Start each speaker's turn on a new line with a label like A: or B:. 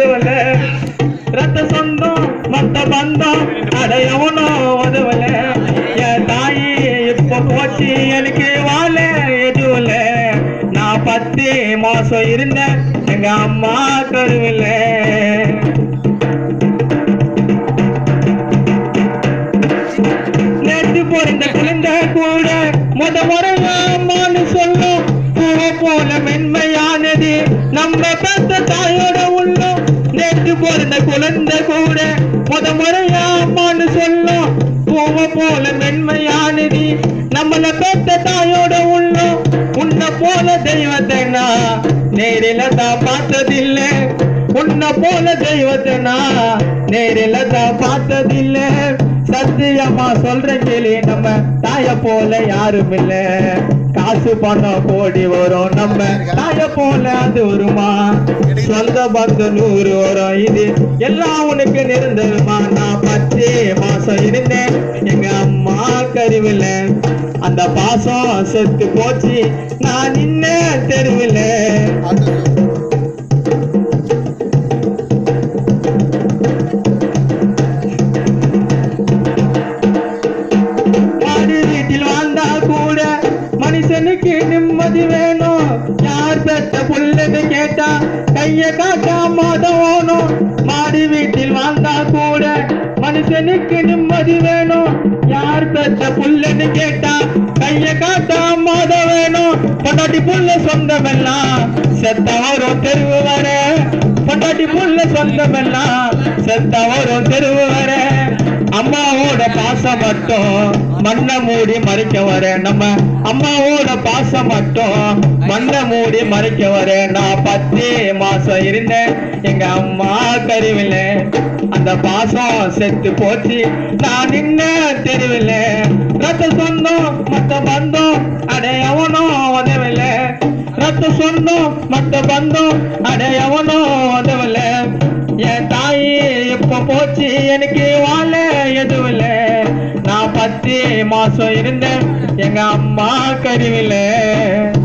A: உதவல ரத்த சொந்தம் மத்த பந்தம் அடையவனோ உதவல என் தாயி இப்ப போச்சு எனக்கு வாழ எதுவல நான் பத்து மாசம் இருந்தேன் எங்க அம்மா கருவில்ல நேற்று பிறந்த குழந்தை கூட முத முறையா அம்மான்னு சொல்லும் பூவை போல மென்மையானது நம்ம பெத்த தாயோட உள்ளம் நேற்று பிறந்த குழந்தை கூட முத முறையா அம்மான்னு சொல்லும் பூவை போல மென்மையானது நம்மள பெத்த தாயோட உள்ளம் உன்னை போல தெய்வத்தை நான் நேரில தான் பார்த்ததில்லை உன்னை போல தெய்வத்தை நான் நேரில தான் பார்த்ததில்லை சத்தியமா சொல்ற கேளு நம்ம தாய போல யாரும் இல்ல காசு பணம் கோடி வரும் நம்ம தாய போல அது வருமா சொந்த பந்த நூறு வரும் இது எல்லாம் உனக்கு நிரந்தரமா நான் பத்து மாசம் இருந்தேன் எங்க அம்மா கருவில அந்த பாசம் செத்து போச்சு நான் நின்ன தெருவில் மாடி வீட்டில் வாழ்ந்தா கூட மனுஷனுக்கு நிம்மதி வேணும் யார் பெற்ற புள்ளன்னு கேட்டா கைய காட்டா மாதம் மாடி வீட்டில் வாழ்ந்தா கூட மனுஷனுக்கு நிம்மதி வேணும் யார் பெற்ற புள்ளன்னு கேட்டா கைய காட்டா மாதம் வேணும் பொண்டாட்டி புள்ள சொந்தமெல்லாம் செத்த வரும் தெருவு வர பொண்டாட்டி புள்ள சொந்தமெல்லாம் செத்த வரும் தெருவு வர அம்மாவோட பாசம் மட்டும் மண்ணை மூடி மறைக்க வர நம்ம அம்மாவோட பாசம் மட்டும் மண்ணை மூடி மறைக்க வர நான் பத்து மாசம் இருந்தேன் எங்க அம்மா கருவில அந்த பாசம் செத்து போச்சு நான் நின்ன தெருவில் ரத்த சொந்தம் மத்த பந்தம் அடையவனோ உதவில ரத்த சொந்தம் மத்த பந்தம் அடையவனோ உதவில என் தாயி இப்ப போச்சு எனக்கு வாழ எதுவும் இல்ல நான் பத்து மாசம் இருந்தேன் எங்க அம்மா கருவில